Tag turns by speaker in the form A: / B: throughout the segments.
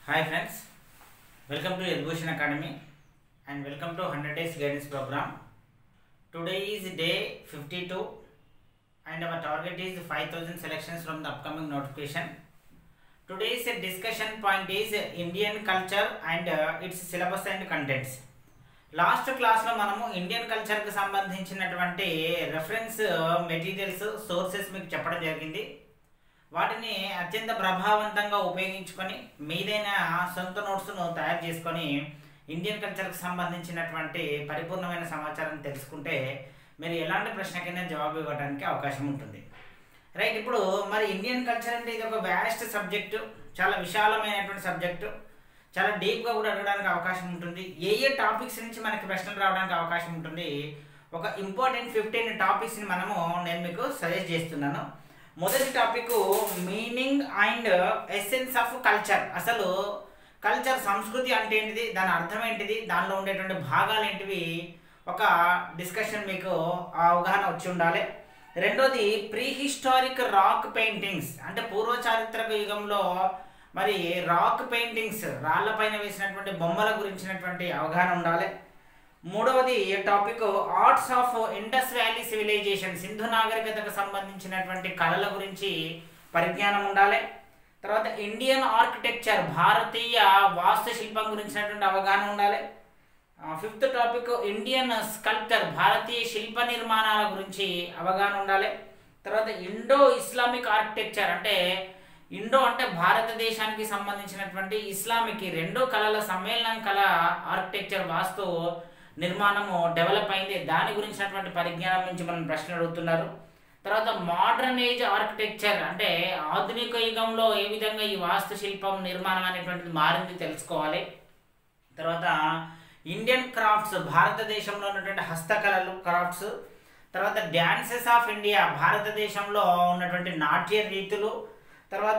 A: Hi friends, welcome to Education Academy and welcome to 100 Days Guidance Program. Today is day 52 and our target is 5000 selections from the upcoming notification. Today's discussion point is Indian culture and uh, its syllabus and contents. Last క్లాస్లో మనము Indian కల్చర్కి సంబంధించినటువంటి reference materials sources మీకు చెప్పడం జరిగింది వాటిని అత్యంత ప్రభావవంతంగా ఉపయోగించుకొని మీదైన సొంత నోట్స్ను తయారు చేసుకొని ఇండియన్ కల్చర్కి సంబంధించినటువంటి పరిపూర్ణమైన సమాచారం తెలుసుకుంటే మీరు ఎలాంటి ప్రశ్నకైనా జవాబు ఇవ్వడానికి అవకాశం ఉంటుంది రైట్ ఇప్పుడు మరి ఇండియన్ కల్చర్ అంటే ఇది ఒక వ్యాస్ట్ సబ్జెక్టు చాలా విశాలమైనటువంటి సబ్జెక్టు చాలా డీప్గా కూడా అడగడానికి అవకాశం ఉంటుంది ఏ ఏ టాపిక్స్ నుంచి మనకి ప్రశ్నలు రావడానికి అవకాశం ఉంటుంది ఒక ఇంపార్టెంట్ ఫిఫ్టీన్ టాపిక్స్ని మనము నేను మీకు సజెస్ట్ చేస్తున్నాను మొదటి topic meaning and essence of culture అసలు కల్చర్ సంస్కృతి అంటే ఏంటిది దాని అర్థం ఏంటిది దానిలో ఉండేటువంటి భాగాలు ఏంటివి ఒక డిస్కషన్ మీకు ఆ అవగాహన వచ్చి ఉండాలి రెండోది ప్రీ హిస్టారిక్ రాక్ పెయింటింగ్స్ అంటే పూర్వ చారిత్రక యుగంలో మరి రాక్ పెయింటింగ్స్ రాళ్లపైన వేసినటువంటి బొమ్మల గురించినటువంటి అవగాహన ఉండాలి మూడవది topic arts of Indus valley civilisation Sindhu నాగరికతకు సంబంధించినటువంటి కళల గురించి పరిజ్ఞానం ఉండాలి తర్వాత ఇండియన్ ఆర్కిటెక్చర్ భారతీయ వాస్తుశిల్పం గురించినటువంటి అవగాహన ఉండాలి ఫిఫ్త్ టాపిక్ ఇండియన్ స్కల్ప్చర్ భారతీయ శిల్ప నిర్మాణాల గురించి అవగాహన ఉండాలి తర్వాత ఇండో ఇస్లామిక్ ఆర్కిటెక్చర్ అంటే ఇండో అంటే భారతదేశానికి సంబంధించినటువంటి ఇస్లామిక్ ఈ రెండు కళల సమ్మేళనం కళ ఆర్కిటెక్చర్ వాస్తు నిర్మాణము డెవలప్ అయింది దాని గురించినటువంటి పరిజ్ఞానం నుంచి మనం ప్రశ్నలు అడుగుతున్నారు తర్వాత మోడర్న్ ఏజ్ ఆర్కిటెక్చర్ అంటే ఆధునిక యుగంలో ఏ విధంగా ఈ వాస్తు శిల్పం నిర్మాణం అనేటువంటిది మారింది తెలుసుకోవాలి తర్వాత ఇండియన్ క్రాఫ్ట్స్ భారతదేశంలో ఉన్నటువంటి హస్తకళలు క్రాఫ్ట్స్ తర్వాత డ్యాన్సెస్ ఆఫ్ ఇండియా భారతదేశంలో ఉన్నటువంటి నాట్య రీతులు తర్వాత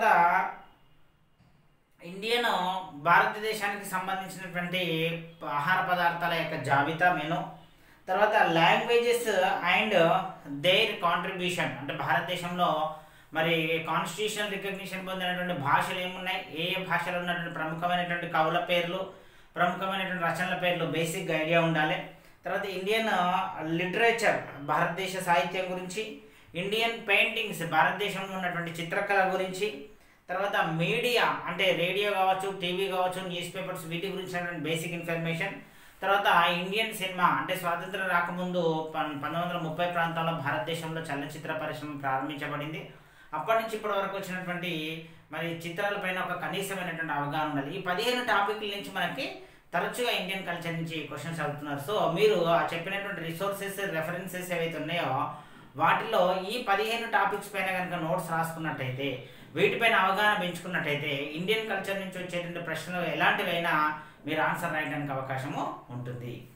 A: ఇండియన్ భారతదేశానికి సంబంధించినటువంటి ఆహార పదార్థాల యొక్క జాబితా మెను తర్వాత లాంగ్వేజెస్ అండ్ దేర్ కాంట్రిబ్యూషన్ అంటే భారతదేశంలో మరి కాన్స్టిట్యూషనల్ రికగ్నిషన్ పొందినటువంటి భాషలు ఏమున్నాయి ఏ ఏ భాషలో ఉన్నటువంటి ప్రముఖమైనటువంటి కవుల పేర్లు ప్రముఖమైనటువంటి రచనల పేర్లు బేసిక్ ఐడియా ఉండాలి తర్వాత ఇండియన్ లిటరేచర్ భారతదేశ సాహిత్యం గురించి ఇండియన్ పెయింటింగ్స్ భారతదేశంలో ఉన్నటువంటి చిత్రకళ గురించి తర్వాత మీడియా అంటే రేడియో కావచ్చు టీవీ కావచ్చు న్యూస్ పేపర్స్ వీటి గురించి బేసిక్ ఇన్ఫర్మేషన్ తర్వాత ఇండియన్ సినిమా అంటే స్వాతంత్రం రాకముందు పంతొమ్మిది వందల ముప్పై ప్రాంతాల్లో భారతదేశంలో చలనచిత్ర పరిశ్రమ ప్రారంభించబడింది అప్పటి నుంచి ఇప్పటి వరకు వచ్చినటువంటి మరి చిత్రాలపైన ఒక కనీసమైనటువంటి అవగాహన ఉండాలి ఈ పదిహేను టాపిక్ల నుంచి మనకి తరచుగా ఇండియన్ కల్చర్ నుంచి క్వశ్చన్స్ అడుగుతున్నారు సో మీరు ఆ చెప్పినటువంటి రిసోర్సెస్ రెఫరెన్సెస్ ఏవైతే ఉన్నాయో వాటిలో ఈ పదిహేను టాపిక్స్ పైన కనుక నోట్స్ రాసుకున్నట్టయితే వీటిపైన అవగాహన పెంచుకున్నట్టయితే ఇండియన్ కల్చర్ నుంచి వచ్చేటువంటి ప్రశ్నలు ఎలాంటివైనా మీరు ఆన్సర్ రాయడానికి అవకాశము ఉంటుంది